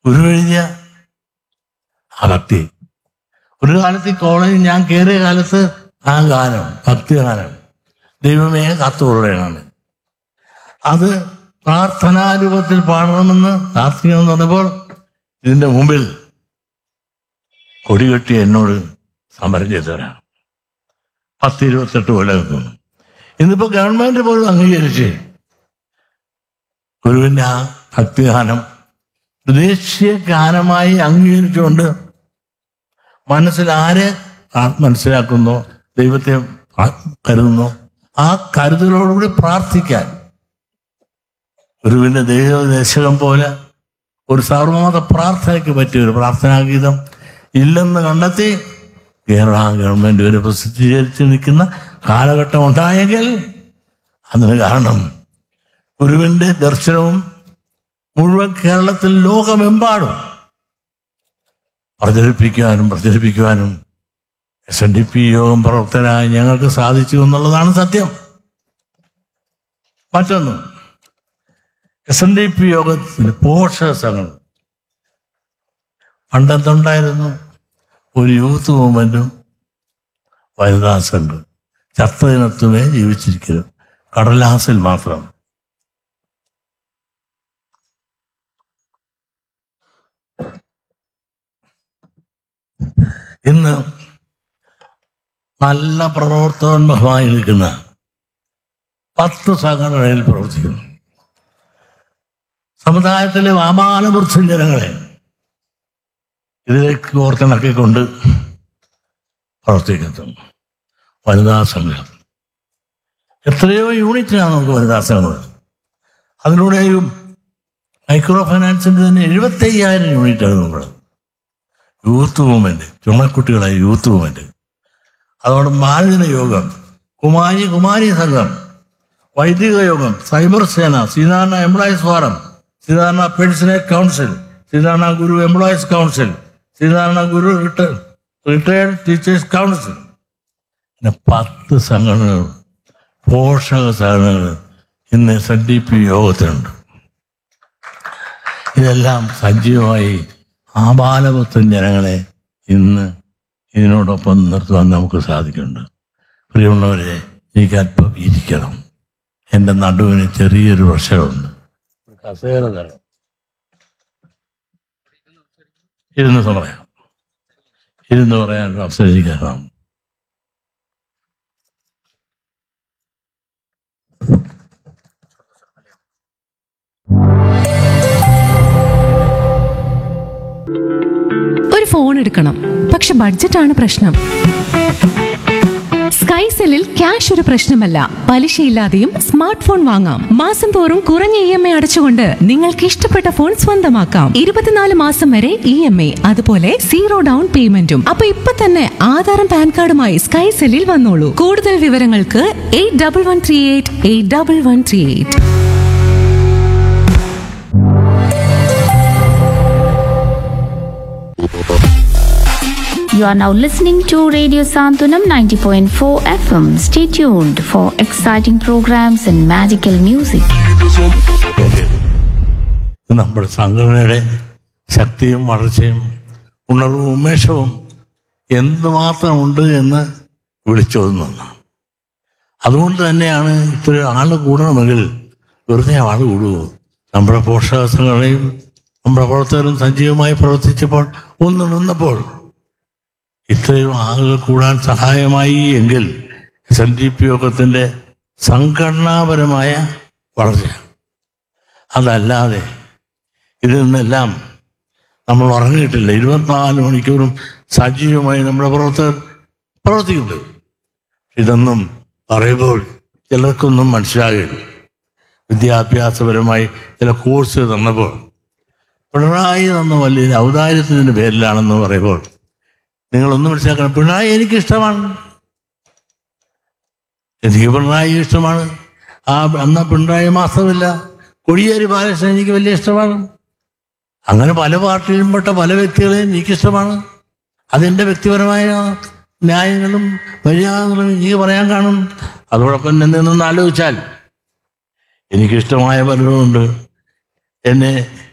ഗുരുവെഴുതിയ ആ ഭക്തി ഒരു കാലത്ത് ഈ കോളേജിൽ ഞാൻ കയറിയ കാലത്ത് ആ ഗാനം ഭക്തി ഗാനം ദൈവമേ കാത്തുകൊള്ളയാണ് അത് പ്രാർത്ഥനാരൂപത്തിൽ പാടണമെന്ന് പ്രാർത്ഥിക്കണമെന്ന് പറഞ്ഞപ്പോൾ ഇതിന്റെ മുമ്പിൽ കൊടികെട്ടി എന്നോട് സമരം ചെയ്തവരാണ് പത്ത് ഇരുപത്തെട്ട് കൊല്ലം നിൽക്കുന്നു ഇന്നിപ്പോ ഗവൺമെന്റ് പോലും അംഗീകരിച്ച് ഗുരുവിന്റെ ആ ഭക്തിഗാനം ദേശീയ ഗാനമായി അംഗീകരിച്ചുകൊണ്ട് മനസ്സിൽ ആരെ ആ മനസ്സിലാക്കുന്നോ ദൈവത്തെ ആ- കരുതുന്നോ ആ കരുതലോടുകൂടി പ്രാർത്ഥിക്കാൻ ഗുരുവിന്റെ ദൈവദേശകം പോലെ ഒരു സർവമത പ്രാർത്ഥനയ്ക്ക് പറ്റിയ ഒരു പ്രാർത്ഥനാഗീതം ഇല്ലെന്ന് കണ്ടെത്തി കേരള ഗവൺമെന്റ് ഒരു പ്രസിദ്ധീകരിച്ച് നിൽക്കുന്ന കാലഘട്ടം ഉണ്ടായെങ്കിൽ അതിന് കാരണം ഗുരുവിന്റെ ദർശനവും മുഴുവൻ കേരളത്തിൽ ലോകമെമ്പാടും പ്രചരിപ്പിക്കുവാനും പ്രചരിപ്പിക്കുവാനും S N D P Yogam പ്രവർത്തനായി ഞങ്ങൾക്ക് സാധിച്ചു എന്നുള്ളതാണ് സത്യം മറ്റൊന്ന് എസ് എൻ ഡി പി യോഗത്തിന് പോഷക സംഘം പണ്ടെന്തുണ്ടായിരുന്നു ഒരു യൂത്ത് മൂവ്മെന്റും വനിതാ സംഘം ചത്തതിനത്തുമേ ജീവിച്ചിരിക്കലും കടലാസിൽ മാത്രം ഇന്ന് നല്ല പ്രവർത്തനോന്മുഖമായി നിൽക്കുന്ന പത്ത് സംഘടനയിൽ പ്രവർത്തിക്കുന്നു സമുദായത്തിലെ വാമാനവൃദ്ധ ജനങ്ങളെ ഇതിലേക്ക് ഓർത്തിണക്കിക്കൊണ്ട് പ്രവർത്തിക്കുന്നു വനിതാ സംഘം എത്രയോ യൂണിറ്റിനാണ് നമുക്ക് വനിതാ സംഘങ്ങൾ അതിലൂടെയും മൈക്രോ ഫൈനാൻസിന്റെ തന്നെ എഴുപത്തി അയ്യായിരം യൂണിറ്റാണ് നമ്മൾ യൂത്ത് മൂവ്മെന്റ് ചുമക്കുട്ടികളായ യൂത്ത് മൂവ്മെന്റ് അതോടെ മാലിന്യ യോഗം കുമാരി കുമാരി സംഘം വൈദിക യോഗം സൈബർ സേന Sreenarayana employees forum Sreenarayana pensioners council Sreenarayana Guru employees council Sreenarayana Guru retired teachers council പിന്നെ പത്ത് സംഘടനകൾ പോഷക സംഘടനകൾ ഇന്ന് എസ് എൻ ഡി പി യോഗത്തിലുണ്ട് ഇതെല്ലാം സജീവമായി ആബാലപുത്രൻ ജനങ്ങളെ ഇന്ന് ഇതിനോടൊപ്പം നിർത്തുവാൻ നമുക്ക് സാധിക്കുന്നുണ്ട് പ്രിയമുള്ളവരെ എനിക്ക് അല്പം ഇരിക്കണം എൻ്റെ നടുവിന് ചെറിയൊരു പ്രശ്നമുണ്ട് കസേര തരണം ഇരുന്ന് പറയാം ഇരുന്ന് പറയാൻ അവസരിക്കണം ഒരു ഫോൺ എടുക്കണം പക്ഷെ ബഡ്ജറ്റാണ് പ്രശ്നം സ്കൈസെല്ലിൽ ക്യാഷ് ഒരു പ്രശ്നമല്ല പലിശയില്ലാതെയും സ്മാർട്ട് ഫോൺ വാങ്ങാം മാസം തോറും കുറഞ്ഞ ഇ എം ഐ അടച്ചുകൊണ്ട് നിങ്ങൾക്ക് ഇഷ്ടപ്പെട്ട ഫോൺ സ്വന്തമാക്കാം ഇരുപത്തിനാല് മാസം വരെ ഇ എം ഐ അതുപോലെ സീറോ ഡൗൺ പേയ്മെന്റും അപ്പൊ ഇപ്പൊ തന്നെ ആധാറും പാൻ കാർഡുമായി സ്കൈസെല്ലിൽ വന്നോളൂ കൂടുതൽ വിവരങ്ങൾക്ക് eight double one three eight eight double one three eight You are now listening to Radio Santunam 90.4 FM. Stay tuned for exciting programs and magical music. ഇത് നമ്മുടെ സംഘടനയുടെ ശക്തിയും വളർച്ചയും ഉണർവും ഉന്മേഷവും എന്തുമാത്രം ഉണ്ട് എന്ന് വിളിച്ചോതുന്നു അതുകൊണ്ട് തന്നെയാണ് ഇത്ര ആള് കൂടണമെങ്കിൽ വെറുതെ ആള് കൂടുമോ നമ്മുടെ പോഷക സംഘടനയും നമ്മുടെ പ്രവർത്തകരും സജീവമായി പ്രവർത്തിച്ചപ്പോൾ ഒന്ന് നിന്നപ്പോൾ ഇത്രയും ആളുകൾ കൂടാൻ സഹായമായി എങ്കിൽ എസ് എൻ ഡി പി യോഗത്തിന്റെ സംഘടനാപരമായ വളർച്ച അതല്ലാതെ ഇതിൽ നിന്നെല്ലാം നമ്മൾ ഉറങ്ങിയിട്ടില്ല ഇരുപത്തിനാല് മണിക്കൂറും സജീവമായി നമ്മുടെ പ്രവർത്തകർ പ്രവർത്തിക്കുന്നുണ്ട് ഇതൊന്നും പറയുമ്പോൾ ചിലർക്കൊന്നും മനസ്സിലാകില്ല വിദ്യാഭ്യാസപരമായി ചില കോഴ്സ് തന്നപ്പോൾ പിണറായി തന്ന വലിയ ഔദാര്യത്തിൻ്റെ പേരിലാണെന്ന് പറയുമ്പോൾ നിങ്ങളൊന്നും മനസ്സിലാക്കണം പിണറായി എനിക്കിഷ്ടമാണ് എനിക്ക് പിണറായി ഇഷ്ടമാണ് ആ എന്നാ പിണറായി മാത്രമില്ല കൊടിയേരി ബാലകൃഷ്ണൻ എനിക്ക് വലിയ ഇഷ്ടമാണ് അങ്ങനെ പല പാർട്ടിയിലും പെട്ട പല വ്യക്തികളെയും എനിക്കിഷ്ടമാണ് അതെൻ്റെ വ്യക്തിപരമായ ന്യായങ്ങളും മര്യാദകളും എനിക്ക് പറയാൻ കാണും അതോടൊപ്പം എന്നെ നിന്ന് ആലോചിച്ചാൽ എനിക്കിഷ്ടമായ പലരുമുണ്ട് എന്നെ